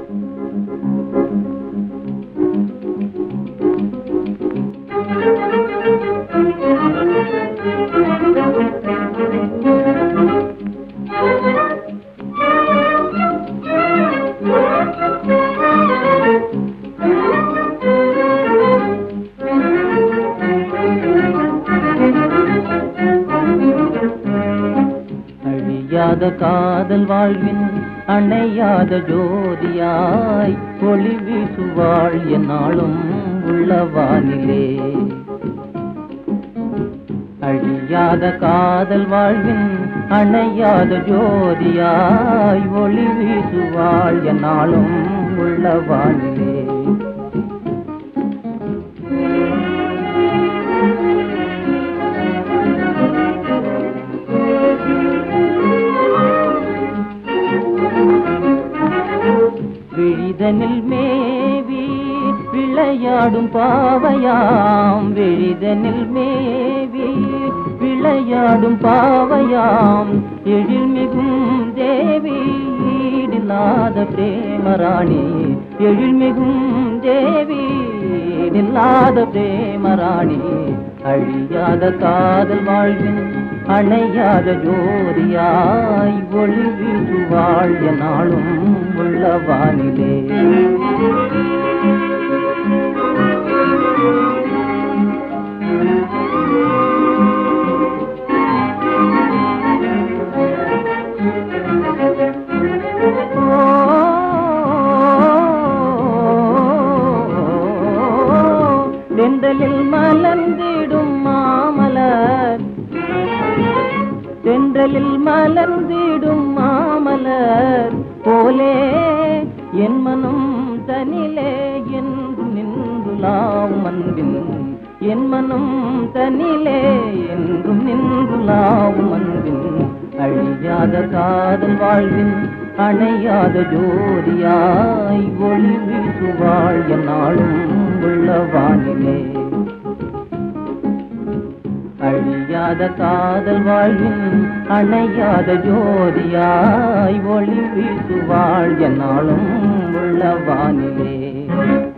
அழியாத காதல் வாழ்வின் அணையாத ஜோதியாய் ஒளி வீசுவாள் என்னாலும் உள்ளவானிலே அழியாத காதல் வாழ்வின் அணையாத ஜோதியாய் ஒளி வீசுவாள் என்னாலும் உள்ளவானிலே விழிதனில் மேவி விளையாடும் பாவையாம் விழிதனில் மேவி விளையாடும் பாவையாம் எழில்மிகும் தேவி ஈடில்லாத பிரேமராணி எழில்மிகும் தேவி ஈடில்லாத பிரேமராணி அழியாத காதல் வாழ்வின் அணையாத ஜோதியாய் ஒளி வீசுவாள் என்னாலும் உள்ளவானிலே தென்றலில் மலர்ந்திடும் மாமலர் தென்றலில் மலர்ந்திடும் மாமலர் போலே என் மனம் தனிலே என்று நின்றுலாவும் அன்பின் என் மனம் தனிலே என்றும் நின்றுலாவும் அன்பின் அழியாத காதல் வாழ்வின் அணையாத ஜோதியாய் ஒளி வீசுவாள் என்னாலும் உள்ளவானிலே அழியாத காதல் வாழ்வின் அணையாத ஜோதியாய் ஒளி வீசுவாள் என்னாலும் உள்ளவானிலே